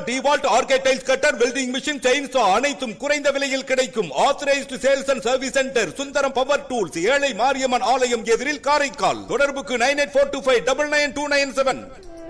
டிவால்ட் ஆர்கேடைல்ஸ் cutter welding machine chainsaw அனைத்தும் குறைந்த விலையில் கிடைக்கும் authorised sales and service centre Sundaram power tools ஏழை மாரியம்மன் ஆலயம் எதிரில் காரைக்கால் தொடர்புக்கு nine eight four two five double nine two nine seven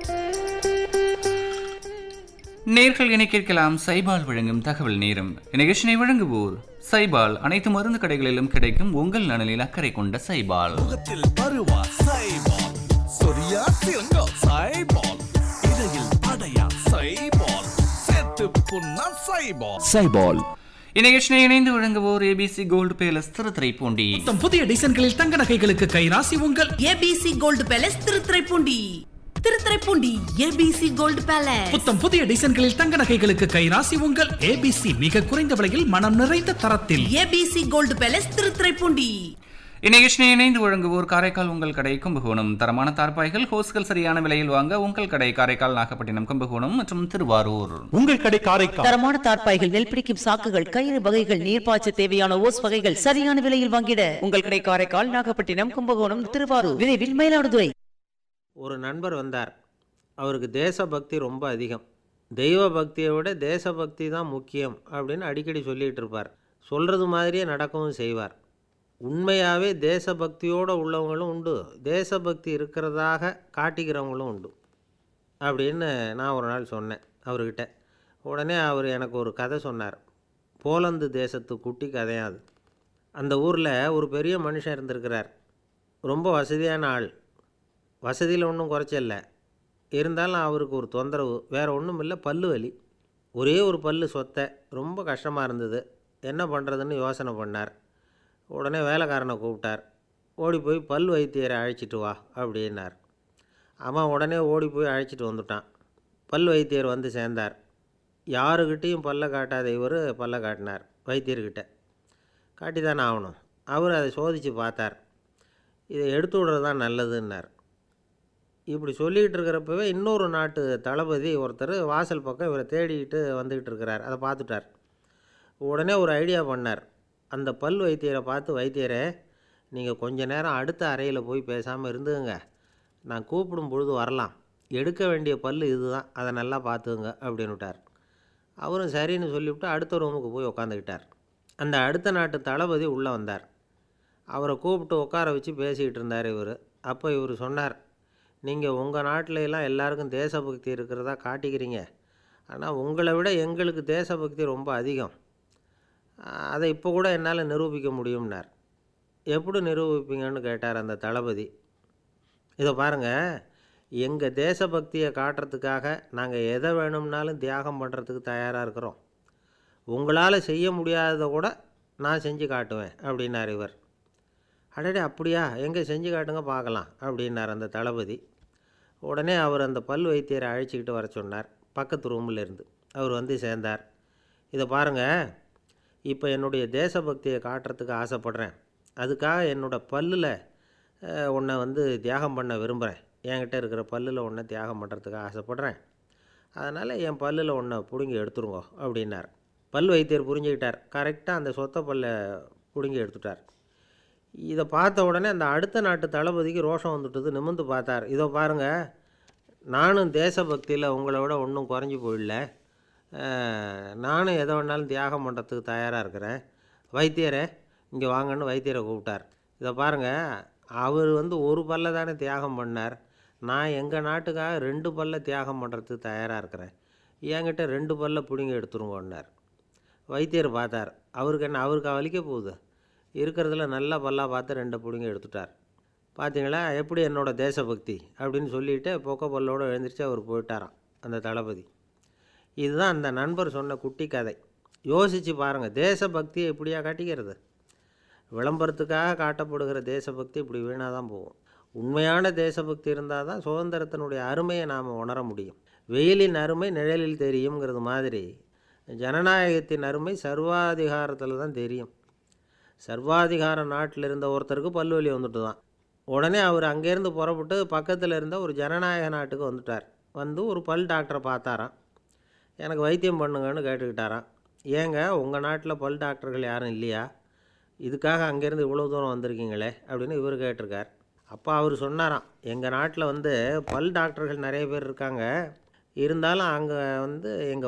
நேர்கள் என கேட்கலாம் சைபால் வழங்கும் தகவல் நேரம் நிகழ்ச்சியை வழங்குவோர் சைபால் அனைத்து மருந்து கடைகளிலும் கிடைக்கும் உங்கள் நலனில் அக்கறை கொண்ட சைபால் முகத்தில் பருவா சைபால் சொரியா சிறங்கோ சைபால் இடையில் அடையா சைபால் சேர்த்து புண்ணா சைபால் சைபால் இந்நிகழ்ச்சியை இணைந்து வழங்குவோர் ABC gold palace Thiruthuraipoondi மொத்தம் புதிய டிசைன்களில் தங்க நகைகளுக்கு கைராசி உங்கள் ABC gold palace Thiruthuraipoondi Thiruthuraipoondi ABC gold palace புத்தம் புதிய டிசைன்களில் தங்க நகைகளுக்கு கைராசி உங்கள் ஏபிசி மிக குறைந்த விலையில் மனம் நிறைந்த தரத்தில் ஏபிசி கோல்டு பேலஸ் திருத்துறைப்பூண்டி இந்நிகழ்ச்சியை இணைந்து வழங்குவோர் காரைக்கால் உங்கள் கடை கும்பகோணம் தரமான தார்பாய்கள் ஹோஸ்கள் சரியான விலையில் வாங்க உங்கள் கடை காரைக்கால் நாகப்பட்டினம் கும்பகோணம் மற்றும் திருவாரூர் உங்கள் கடை காரைக்கால் தரமான தார்ப்பாய்கள் நெல் பிடிக்கும் சாக்குகள் கயிறு வகைகள் நீர்ப்பாய்ச்ச தேவையான ஓஸ் வகைகள் சரியான விலையில் வாங்கிட உங்கள் கடை காரைக்கால் நாகப்பட்டினம் கும்பகோணம் திருவாரூர் விரைவில் மயிலாடுதுறை ஒரு நண்பர் வந்தார் அவருக்கு தேசபக்தி ரொம்ப அதிகம் தெய்வ பக்தியை விட தேசபக்தி தான் முக்கியம் அப்படின்னு அடிக்கடி சொல்லிகிட்டு இருப்பார் சொல்கிறது மாதிரியே நடக்கவும் செய்வார் உண்மையாகவே தேசபக்தியோடு உள்ளவங்களும் உண்டு தேசபக்தி இருக்கிறதாக காட்டிக்கிறவங்களும் உண்டு அப்படின்னு நான் ஒரு நாள் சொன்னேன் அவர்கிட்ட உடனே அவர் எனக்கு ஒரு கதை சொன்னார் போலந்து தேசத்து குட்டி கதையாக அது அந்த ஊரில் ஒரு பெரிய மனுஷன் இருந்திருக்கிறார் ரொம்ப வசதியான ஆள் வசதியில் ஒன்றும் குறைச்சல்ல இருந்தாலும் அவருக்கு ஒரு தொந்தரவு வேறு ஒன்றும் இல்லை பல்லு வலி ஒரே ஒரு பல்லு சொத்தை ரொம்ப கஷ்டமாக இருந்தது என்ன பண்ணுறதுன்னு யோசனை பண்ணார் உடனே வேலைக்காரனை கூப்பிட்டார் ஓடி போய் பல் வைத்தியரை அழைச்சிட்டு வா அப்படின்னார் அவன் உடனே ஓடி போய் அழைச்சிட்டு வந்துட்டான் பல் வைத்தியர் வந்து சேர்ந்தார் யாருக்கிட்டேயும் பல்ல காட்டாத இவர் பல்ல காட்டினார் வைத்தியர்கிட்ட காட்டி தானே ஆகணும் அவர் அதை சோதித்து பார்த்தார் இதை எடுத்து விடுறது தான் நல்லதுன்னார் இப்படி சொல்லிக்கிட்டு இருக்கிறப்பவே இன்னொரு நாட்டு தளபதி ஒருத்தர் வாசல் பக்கம் இவரை தேடிக்கிட்டு வந்துக்கிட்டு இருக்கிறார் அதை பார்த்துட்டார் உடனே ஒரு ஐடியா பண்ணார் அந்த பல் வைத்தியரை பார்த்து வைத்தியரே நீங்கள் கொஞ்ச நேரம் அடுத்த அறையில் போய் பேசாமல் இருந்துங்க நான் கூப்பிடும் பொழுது வரலாம் எடுக்க வேண்டிய பல் இதுதான் அதை நல்லா பார்த்துங்க அப்படின்னு விட்டார் அவரும் சரின்னு சொல்லிவிட்டு அடுத்த ரூமுக்கு போய் உக்காந்துக்கிட்டார் அந்த அடுத்த நாட்டு தளபதி உள்ளே வந்தார் அவரை கூப்பிட்டு உட்கார வச்சு பேசிக்கிட்டு இருந்தார் இவர் அப்போ இவர் சொன்னார் நீங்கள் உங்கள் நாட்டில எல்லாம் எல்லாருக்கும் தேசபக்தி இருக்கிறதா காட்டிக்கிறீங்க ஆனால் உங்களை விட எங்களுக்கு தேசபக்தி ரொம்ப அதிகம் அதை இப்போ கூட என்னால் நிரூபிக்க முடியும்னார் எப்படி நிரூபிப்பீங்கன்னு கேட்டார் அந்த தளபதி இதை பாருங்கள் எங்கள் தேசபக்தியை காட்டுறதுக்காக நாங்கள் எதை வேணும்னாலும் தியாகம் பண்ணுறதுக்கு தயாராக இருக்கிறோம் உங்களால் செய்ய முடியாததை கூட நான் செஞ்சு காட்டுவேன் அப்படின்னார் இவர் அடடே அப்படியா எங்கே செஞ்சு காட்டுங்க பார்க்கலாம் அப்படின்னார் அந்த தளபதி உடனே அவர் அந்த பல் வைத்தியரை அழைச்சிக்கிட்டு வர சொன்னார் பக்கத்து ரூமில் இருந்து அவர் வந்து சேர்ந்தார் இதை பாருங்கள் இப்போ என்னுடைய தேசபக்தியை காட்டுறதுக்கு ஆசைப்பட்றேன் அதுக்காக என்னோடய பல்லில் உன்னை வந்து தியாகம் பண்ண விரும்புகிறேன் என்கிட்ட இருக்கிற பல்லில் ஒன்றை தியாகம் பண்ணுறதுக்கு ஆசைப்பட்றேன் அதனால் என் பல்லில் ஒன்றை பிடுங்கி எடுத்துருங்கோ அப்படின்னார் பல் வைத்தியர் புரிஞ்சுக்கிட்டார் கரெக்டாக அந்த சொத்த பல்லை பிடுங்கி எடுத்துட்டார் இதை பார்த்த உடனே அந்த அடுத்த நாட்டு தளபதிக்கு ரோஷம் வந்துட்டது நிமிந்து பார்த்தார் இதோ பாருங்கள் நானும் தேசபக்தியில் உங்களை விட ஒன்றும் குறைஞ்சி போயிடல நானும் எதை வேணாலும் தியாகம் பண்ணுறதுக்கு தயாராக இருக்கிறேன் வைத்தியரே இங்கே வாங்கன்னு வைத்தியரை கூப்பிட்டார் இதை பாருங்கள் அவர் வந்து ஒரு பல்ல தானே தியாகம் பண்ணார் நான் எங்கள் நாட்டுக்காக ரெண்டு பல்ல தியாகம் பண்ணுறதுக்கு தயாராக இருக்கிறேன் என்கிட்ட ரெண்டு பல்ல பிடிங்க எடுத்துருங்கன்னார் வைத்தியர் பார்த்தார் அவருக்கு என்ன அவருக்கு வலிக்க போகுது இருக்கிறதுல நல்ல பல்லாக பார்த்து ரெண்டை பிடிங்க எடுத்துட்டார் பார்த்தீங்களா எப்படி என்னோடய தேசபக்தி அப்படின்னு சொல்லிவிட்டு பொக்க பல்லோடு எழுந்திரிச்சு அவர் போயிட்டாராம் அந்த தளபதி இதுதான் அந்த நண்பர் சொன்ன குட்டி கதை யோசித்து பாருங்கள் தேசபக்தியை எப்படியா காட்டிக்கிறது விளம்பரத்துக்காக காட்டப்படுகிற தேசபக்தி இப்படி வீணாக தான் போகும் உண்மையான தேசபக்தி இருந்தால் தான் சுதந்திரத்தினுடைய அருமையை நாம் உணர முடியும் வெயிலின் அருமை நிழலில் தெரியுங்கிறது மாதிரி ஜனநாயகத்தின் அருமை சர்வாதிகாரத்தில் தான் தெரியும் சர்வாதிகார நாட்டில் இருந்த ஒருத்தருக்கு பல்வலி வந்துட்டு தான் உடனே அவர் அங்கேருந்து புறப்பட்டு பக்கத்தில் இருந்த ஒரு ஜனநாயக நாட்டுக்கு வந்துட்டார் வந்து ஒரு பல் டாக்டரை பார்த்தாராம் எனக்கு வைத்தியம் பண்ணுங்கன்னு கேட்டுக்கிட்டாராம் ஏங்க உங்கள் நாட்டில் பல் டாக்டர்கள் யாரும் இல்லையா இதுக்காக அங்கேருந்து இவ்வளோ தூரம் வந்திருக்கீங்களே அப்படின்னு இவர் கேட்டிருக்கார் அப்போ அவர் சொன்னாராம் எங்கள் நாட்டில் வந்து பல் டாக்டர்கள் நிறைய பேர் இருக்காங்க இருந்தாலும் அங்கே வந்து எங்கள்